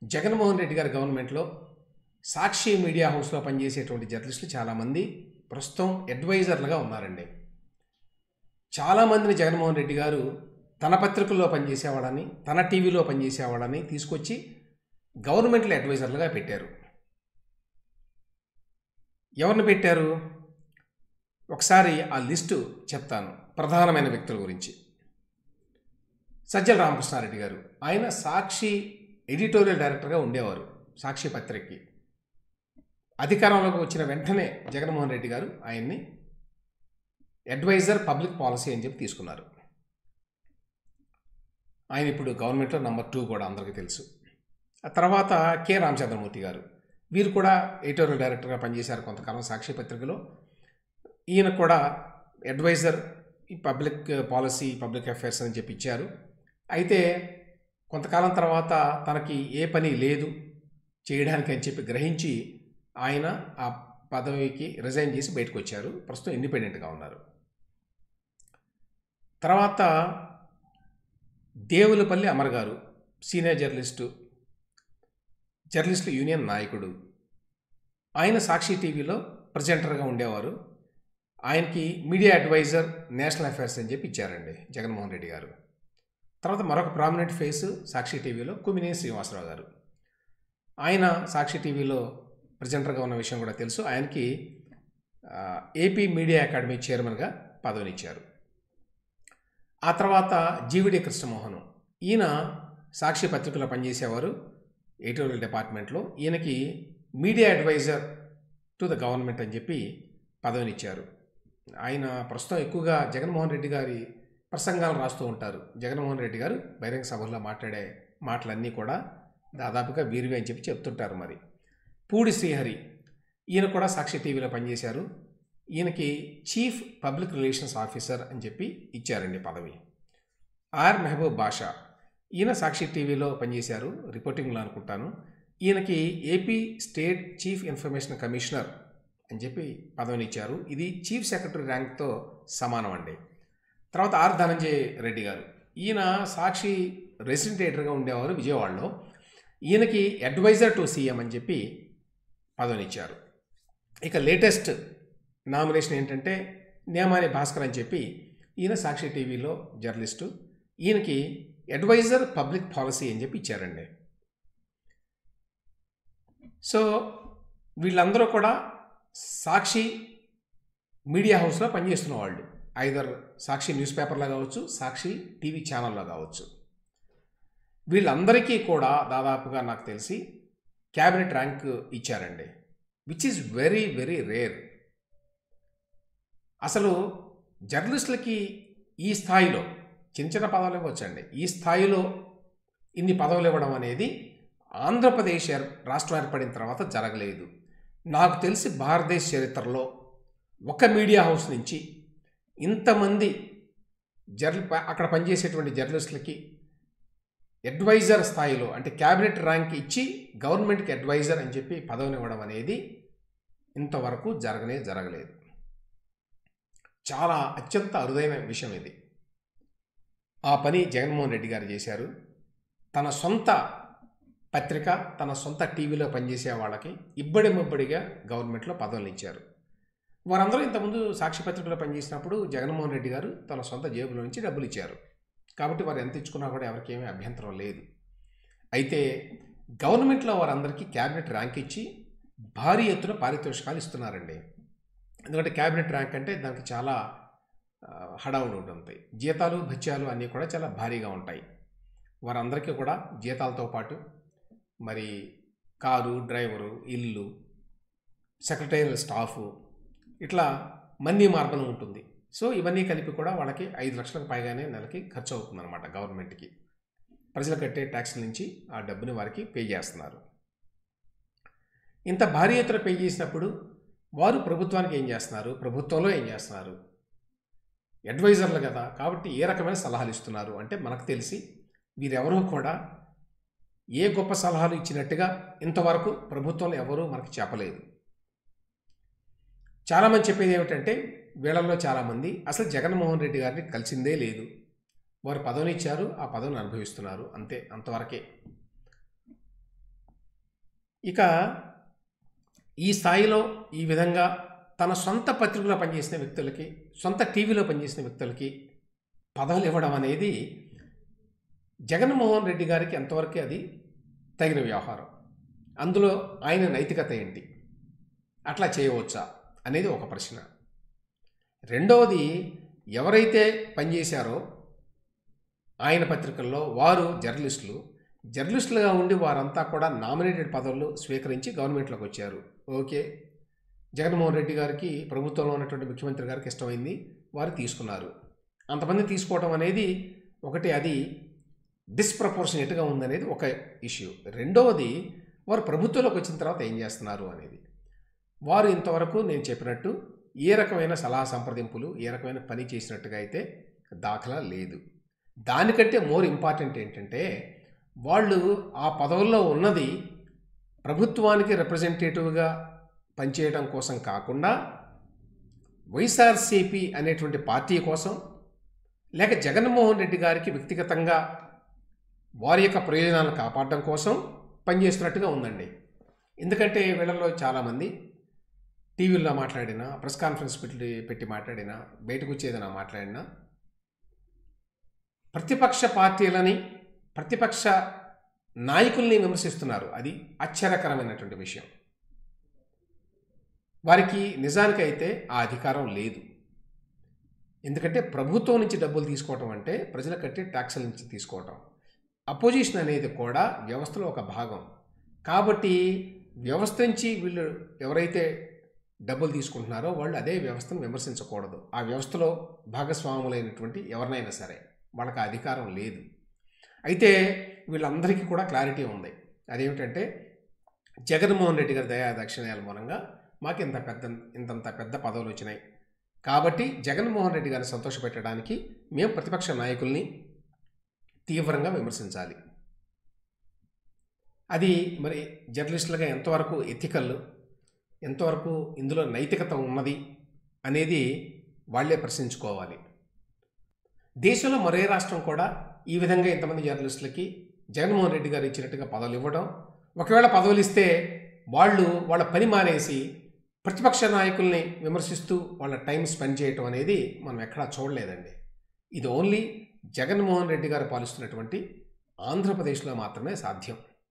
జగన్మోహన్ రెడ్డి గారి గవర్నమెంట్లో సాక్షి మీడియా హౌస్లో పనిచేసేటువంటి జర్నలిస్టులు చాలామంది ప్రస్తుతం అడ్వైజర్లుగా ఉన్నారండి చాలామందిని జగన్మోహన్ రెడ్డి గారు తన పత్రికల్లో పనిచేసేవాడని తన టీవీలో పనిచేసేవాడని తీసుకొచ్చి గవర్నమెంట్లో అడ్వైజర్లుగా పెట్టారు ఎవరిని పెట్టారు ఒకసారి ఆ లిస్టు చెప్తాను ప్రధానమైన వ్యక్తుల గురించి సజ్జల రామకృష్ణారెడ్డి గారు ఆయన సాక్షి ఎడిటోరియల్ డైరెక్టర్గా ఉండేవారు సాక్షి పత్రికకి అధికారంలోకి వచ్చిన వెంటనే జగన్మోహన్ రెడ్డి గారు ఆయన్ని అడ్వైజర్ పబ్లిక్ పాలసీ అని చెప్పి తీసుకున్నారు ఆయన ఇప్పుడు గవర్నమెంట్లో నంబర్ టూ కూడా అందరికీ తెలుసు ఆ తర్వాత కె రామచంద్రమూర్తి గారు వీరు కూడా ఎడిటోరియల్ డైరెక్టర్గా పనిచేశారు కొంతకాలం సాక్షి పత్రికలో ఈయన కూడా అడ్వైజర్ ఈ పబ్లిక్ పాలసీ పబ్లిక్ అఫైర్స్ అని చెప్పి ఇచ్చారు అయితే కొంతకాలం తర్వాత తనకి ఏ పని లేదు చేయడానికి అని చెప్పి గ్రహించి ఆయన ఆ పదవికి రిజైన్ చేసి బయటకు వచ్చారు ప్రస్తుతం ఇండిపెండెంట్గా ఉన్నారు తర్వాత దేవులపల్లి అమర్ గారు సీనియర్ జర్నలిస్టు జర్నలిస్టుల యూనియన్ నాయకుడు ఆయన సాక్షి టీవీలో ప్రజెంటర్గా ఉండేవారు ఆయనకి మీడియా అడ్వైజర్ నేషనల్ అఫైర్స్ అని చెప్పి ఇచ్చారండి జగన్మోహన్ రెడ్డి గారు తర్వాత మరొక ప్రామినెంట్ ఫేస్ సాక్షి టీవీలో కుమినేని శ్రీనివాసరావు గారు ఆయన సాక్షి టీవీలో ప్రజెంటర్గా ఉన్న విషయం కూడా తెలుసు ఆయనకి ఆ, ఏపీ మీడియా అకాడమీ చైర్మన్గా పదవినిచ్చారు ఆ తర్వాత జీవిడి కృష్ణమోహన్ ఈయన సాక్షి పత్రికలో పనిచేసేవారు ఎడిటోరియల్ డిపార్ట్మెంట్లో ఈయనకి media adviser to the government అని చెప్పి పదవినిచ్చారు ఆయన ప్రస్తుతం ఎక్కువగా జగన్మోహన్ రెడ్డి గారి ప్రసంగాలు రాస్తూ ఉంటారు జగన్మోహన్ రెడ్డి గారు బహిరంగ సభల్లో మాట్లాడే మాటలన్నీ కూడా దాదాపుగా వీరివే అని చెప్పి చెప్తుంటారు మరి పూడి శ్రీహరి ఈయన కూడా సాక్షి టీవీలో పనిచేశారు ఈయనకి చీఫ్ పబ్లిక్ రిలేషన్స్ ఆఫీసర్ అని చెప్పి ఇచ్చారండి పదవి ఆర్ మెహబూబ్ బాషా ఈయన సాక్షి టీవీలో పనిచేశారు రిపోర్టింగ్లో అనుకుంటాను ఈయనకి AP state chief information commissioner అని చెప్పి పదవిని ఇచ్చారు ఇది చీఫ్ సెక్రటరీ ర్యాంక్తో సమానం అండి తర్వాత ఆర్ ధనంజయ్ రెడ్డి గారు ఈయన సాక్షి రెసిడెంట్ ఎడిటర్గా ఉండేవారు విజయవాడలో ఈయనకి అడ్వైజర్ టు సీఎం అని చెప్పి పదవినిచ్చారు ఇక లేటెస్ట్ నామినేషన్ ఏంటంటే నేమాని భాస్కర్ అని చెప్పి ఈయన సాక్షి టీవీలో జర్నలిస్టు ఈయనకి అడ్వైజర్ పబ్లిక్ పాలసీ అని చెప్పి ఇచ్చారండి సో వీళ్ళందరూ కూడా సాక్షి మీడియా హౌస్లో పనిచేస్తున్న వాళ్ళు ఐదర్ సాక్షి న్యూస్ పేపర్లో కావచ్చు సాక్షి టీవీ ఛానల్లో కావచ్చు వీళ్ళందరికీ కూడా దాదాపుగా నాకు తెలిసి క్యాబినెట్ ర్యాంక్ ఇచ్చారండి which is very very rare అసలు జర్నలిస్టులకి ఈ స్థాయిలో చిన్న చిన్న పదవులు ఇవ్వచ్చండి ఈ స్థాయిలో ఇన్ని పదవులు ఇవ్వడం అనేది ఆంధ్రప్రదేశ్ ఏర్- రాష్ట్రం ఏర్పడిన తర్వాత జరగలేదు నాకు తెలిసి భారతదేశ చరిత్రలో ఒక మీడియా హౌస్ నుంచి ఇంతమంది జర్న అక్కడ పనిచేసేటువంటి జర్నలిస్టులకి అడ్వైజర్ స్థాయిలో అంటే క్యాబినెట్ ర్యాంక్ ఇచ్చి గవర్నమెంట్కి అడ్వైజర్ అని చెప్పి పదవిని ఇవ్వడం అనేది ఇంతవరకు జరగనే జరగలేదు చాలా అత్యంత అరుదైన విషయం ఇది ఆ పని జగన్మోహన్ రెడ్డి గారు చేశారు తన సొంత పత్రిక తన సొంత టీవీలో పనిచేసే వాళ్ళకి ఇబ్బడి ముబ్బడిగా గవర్నమెంట్లో పదవులు ఇచ్చారు వారందరూ ఇంతకుముందు సాక్షి పత్రికలో పనిచేసినప్పుడు జగన్మోహన్ రెడ్డి గారు తన సొంత జేబులో నుంచి డబ్బులు ఇచ్చారు కాబట్టి వారు ఎంత ఇచ్చుకున్నా కూడా ఎవరికి ఏమీ అభ్యంతరం లేదు అయితే గవర్నమెంట్లో వారందరికీ క్యాబినెట్ ర్యాంక్ ఇచ్చి భారీ ఎత్తున పారితోషికాలు ఇస్తున్నారండి ఎందుకంటే క్యాబినెట్ ర్యాంక్ అంటే దానికి చాలా ఆ, హడావులు ఉంటాయి జీతాలు భత్యాలు అన్నీ కూడా చాలా భారీగా ఉంటాయి వారందరికీ కూడా జీతాలతో పాటు మరి కారు డ్రైవరు ఇల్లు సెక్రటరియల్ స్టాఫు ఇట్లా మనీ మార్గం ఉంటుంది సో ఇవన్నీ కలిపి కూడా వాళ్ళకి ఐదు లక్షలకు పైగానే నెలకి ఖర్చు అవుతుందన్నమాట గవర్నమెంట్కి ప్రజలు కట్టే ట్యాక్స్ నుంచి ఆ డబ్బుని వారికి పే చేస్తున్నారు ఇంత భారీ ఎత్తున పే చేసినప్పుడు వారు ప్రభుత్వానికి ఏం చేస్తున్నారు ప్రభుత్వంలో ఏం చేస్తున్నారు అడ్వైజర్లు కదా కాబట్టి ఏ రకమైన సలహాలు ఇస్తున్నారు అంటే మనకు తెలిసి వీరెవరూ కూడా ఏ గొప్ప సలహాలు ఇచ్చినట్టుగా ఇంతవరకు ప్రభుత్వంలో ఎవరూ మనకి చెప్పలేదు చాలామంది చెప్పేది ఏమిటంటే వీళ్ళల్లో చాలామంది అసలు జగన్మోహన్ రెడ్డి గారిని కలిసిందే లేదు వారు పదవిని ఇచ్చారు ఆ పదవిని అనుభవిస్తున్నారు అంతే అంతవరకే ఇక ఈ స్థాయిలో ఈ విధంగా తన సొంత పత్రికలో పనిచేసిన వ్యక్తులకి సొంత టీవీలో పనిచేసిన వ్యక్తులకి పదవులు ఇవ్వడం అనేది జగన్మోహన్ రెడ్డి గారికి ఎంతవరకు అది తగిన వ్యవహారం అందులో ఆయన నైతికత ఏంటి అట్లా చేయవచ్చా అనేది ఒక ప్రశ్న రెండవది ఎవరైతే పనిచేశారో ఆయన పత్రికల్లో వారు జర్నలిస్టులు జర్నలిస్టులుగా ఉండి వారంతా కూడా నామినేటెడ్ పదవులు స్వీకరించి గవర్నమెంట్లోకి వచ్చారు ఓకే జగన్మోహన్ రెడ్డి గారికి ప్రభుత్వంలో ఉన్నటువంటి ముఖ్యమంత్రి గారికి ఇష్టమైంది వారు తీసుకున్నారు అంతమంది తీసుకోవడం అనేది ఒకటి అది డిస్ప్రపోర్షనేట్గా ఉందనేది ఒక ఇష్యూ రెండవది వారు ప్రభుత్వంలోకి వచ్చిన తర్వాత ఏం చేస్తున్నారు అనేది వారు ఇంతవరకు నేను చెప్పినట్టు ఏ రకమైన సలహా సంప్రదింపులు ఏ రకమైన పని చేసినట్టుగా అయితే దాఖలా లేదు దానికంటే మోర్ ఇంపార్టెంట్ ఏంటంటే వాళ్ళు ఆ పదవుల్లో ఉన్నది ప్రభుత్వానికి రిప్రజెంటేటివ్గా పనిచేయడం కోసం కాకుండా వైఎస్ఆర్సిపి అనేటువంటి పార్టీ కోసం లేక జగన్మోహన్ రెడ్డి గారికి వ్యక్తిగతంగా వారి యొక్క ప్రయోజనాలను కాపాడడం కోసం పనిచేస్తున్నట్టుగా ఉందండి ఎందుకంటే వీళ్ళలో చాలామంది టీవీల్లో మాట్లాడినా ప్రెస్ కాన్ఫరెన్స్ పెట్టి పెట్టి మాట్లాడినా బయటకు వచ్చి ఏదైనా మాట్లాడినా ప్రతిపక్ష పార్టీలని ప్రతిపక్ష నాయకుల్ని విమర్శిస్తున్నారు అది ఆశ్చర్యకరమైనటువంటి విషయం వారికి నిజానికైతే ఆ అధికారం లేదు ఎందుకంటే ప్రభుత్వం నుంచి డబ్బులు తీసుకోవటం అంటే ప్రజల కట్టే ట్యాక్సుల నుంచి తీసుకోవటం అపోజిషన్ అనేది కూడా వ్యవస్థలో ఒక భాగం కాబట్టి వ్యవస్థ నుంచి వీళ్ళు ఎవరైతే డబ్బులు తీసుకుంటున్నారో వాళ్ళు అదే వ్యవస్థను విమర్శించకూడదు ఆ వ్యవస్థలో భాగస్వాములైనటువంటి ఎవరినైనా సరే వాళ్ళకి ఆ అధికారం లేదు అయితే వీళ్ళందరికీ కూడా క్లారిటీ ఉంది అదేమిటంటే జగన్మోహన్ రెడ్డి గారి దయా దక్షిణాల మూలంగా మాకు ఇంత పెద్ద ఇంతంత పెద్ద పదవులు వచ్చినాయి కాబట్టి జగన్మోహన్ రెడ్డి గారిని సంతోషపెట్టడానికి మేము ప్రతిపక్ష నాయకుల్ని తీవ్రంగా విమర్శించాలి అది మరి జర్నలిస్టులుగా ఎంతవరకు ఎథికల్ ఎంతవరకు ఇందులో నైతికత ఉన్నది అనేది వాళ్ళే ప్రశ్నించుకోవాలి దేశంలో మరే రాష్ట్రం కూడా ఈ విధంగా ఇంతమంది జర్నలిస్టులకి జగన్మోహన్ రెడ్డి గారు ఇచ్చినట్టుగా పదవులు ఇవ్వడం ఒకవేళ పదవులు ఇస్తే వాళ్ళు వాళ్ళ పని మానేసి ప్రతిపక్ష నాయకుల్ని విమర్శిస్తూ వాళ్ళ టైం స్పెండ్ చేయటం అనేది మనం ఎక్కడా చూడలేదండి ఇది ఓన్లీ జగన్మోహన్ రెడ్డి గారు పాలిస్తున్నటువంటి ఆంధ్రప్రదేశ్లో మాత్రమే సాధ్యం